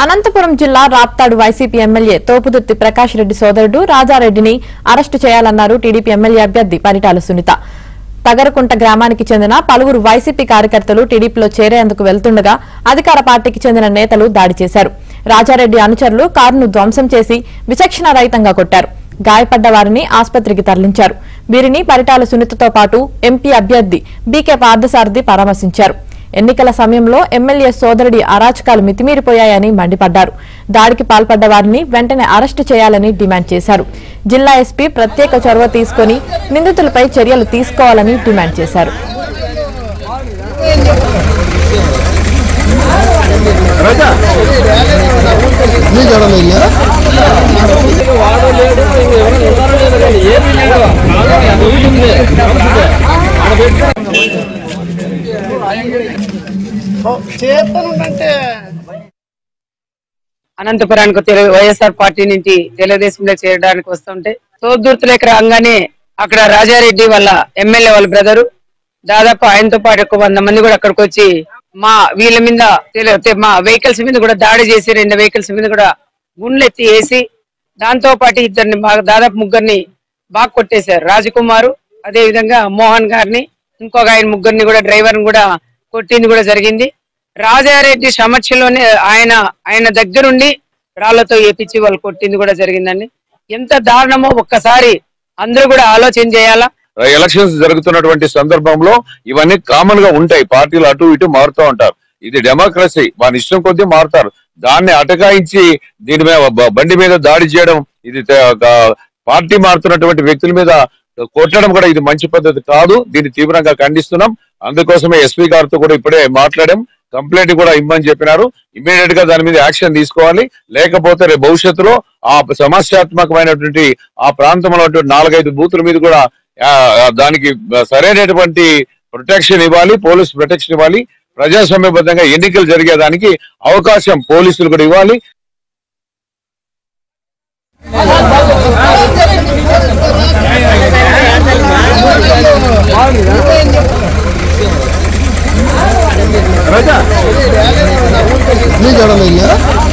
అనంతపురం జిల్లా Raptadu YCP MLA Thopudurthi Prakash Reddy సోదరుడు రాజారెడ్డిని అరెస్టు చేయాలన్నారు టీడీపీ ఎమ్మెల్యే అభ్యర్థి పరిటాల సునీత తగరకుంట గ్రామానికి చెందిన పలువురు వైసీపీ కార్యకర్తలు టీడీపీలో చేరేందుకు వెళ్తుండగా అధికార పార్టీకి చెందిన నేతలు దాడి చేశారు రాజారెడ్డి అనుచరులు కారును ధ్వంసం చేసి విచక్షణ రహితంగా కొట్టారు గాయపడ్డ వారిని ఆసుపత్రికి తరలించారు వీరిని పరిటాల సునీతతో పాటు ఎంపీ అభ్యర్థి బీకే పార్థసారథి పరామర్శించారు ఎన్నికల సమయంలో ఎమ్మెల్యే సోదరుడి అరాచకాలు మితిమీరిపోయాయని మండిపడ్డారు దాడికి పాల్పడ్డ వారిని వెంటనే అరెస్టు చేయాలని డిమాండ్ చేశారు జిల్లా ఎస్పీ ప్రత్యేక చొరవ తీసుకుని నిందితులపై చర్యలు తీసుకోవాలని డిమాండ్ చేశారు నీకు ఎవడన్నా చేస్తానంటే అనంతపురానికి తెలు- వైఎస్ఆర్ పార్టీ నుంచి తెలుగుదేశంలో చేరడానికి వస్తుంటే తోదుర్తులేక రాగానే అక్కడ రాజారెడ్డి వాళ్ళ ఎమ్మెల్యే వాళ్ళ బ్రదరు దాదాపు ఆయనతో పాటు ఒక వంద మంది కూడా అక్కడికి వచ్చి మా వీళ్ళ మీద తెలు- తె- మా వెహికల్స్ మీద కూడా దాడి చేసి రెండు వెహికల్స్ మీద కూడా గుండ్లు ఎత్తి వేసి దాంతో పాటు ఇద్దరిని బాగా దాదాపు ముగ్గురిని బాగా కొట్టేశారు రాజకుమారు అదే విధంగా మోహన్ గారిని ఇంకొక ఆయన ముగ్గురిని కూడా డ్రైవర్ కూడా కొట్టింది కూడా జరిగింది రాజారెడ్డి సమక్షంలోనే ఆయన ఆయన దగ్గరుండి రాళ్లతో ఏపిచ్చి వాళ్ళు కొట్టింది కూడా జరిగిందండి ఎంత దారుణమో ఒక్కసారి అందరూ కూడా ఆలోచన చేయాలా ఎలక్షన్స్ జరుగుతున్నటువంటి సందర్భంలో ఇవన్నీ కామన్ గా ఉంటాయి పార్టీలు అటు ఇటు మారుతూ ఉంటారు ఇది డెమోక్రసీ మన ఇష్టం కొద్దీ మారుతారు దాన్ని అటకాయించి దీని మీద బ- బండి మీద దాడి చేయడం ఇది తే- ఒక పార్టీ మారుతున్నటువంటి వ్యక్తుల మీద కొట్టడం కూడా ఇది మంచి పద్ధతి కాదు దీన్ని తీవ్రంగా ఖండిస్తున్నాం అందుకోసమే ఎస్పీ గారితో కూడా ఇప్పుడే మాట్లాడాం కంప్లైంట్ కూడా ఇమ్మని చెప్పినారు ఇమీడియట్ గా దాని మీద యాక్షన్ తీసుకోవాలి లేకపోతే రేపు భవిష్యత్తులో ఆ సమస్యాత్మకమైనటువంటి ఆ ప్రాంతంలో ఉన్నటువంటి నాలుగైదు బూతుల మీద కూడా ఆ, ఆ, దానికి సరైనటువంటి ప్రొటెక్షన్ ఇవ్వాలి పోలీస్ ప్రొటెక్షన్ ఇవ్వాలి ప్రజాస్వామ్యబద్ధంగా ఎన్నికలు జరిగేదానికి అవకాశం పోలీసులు కూడా ఇవ్వాలి నీకు ఎవడన్నా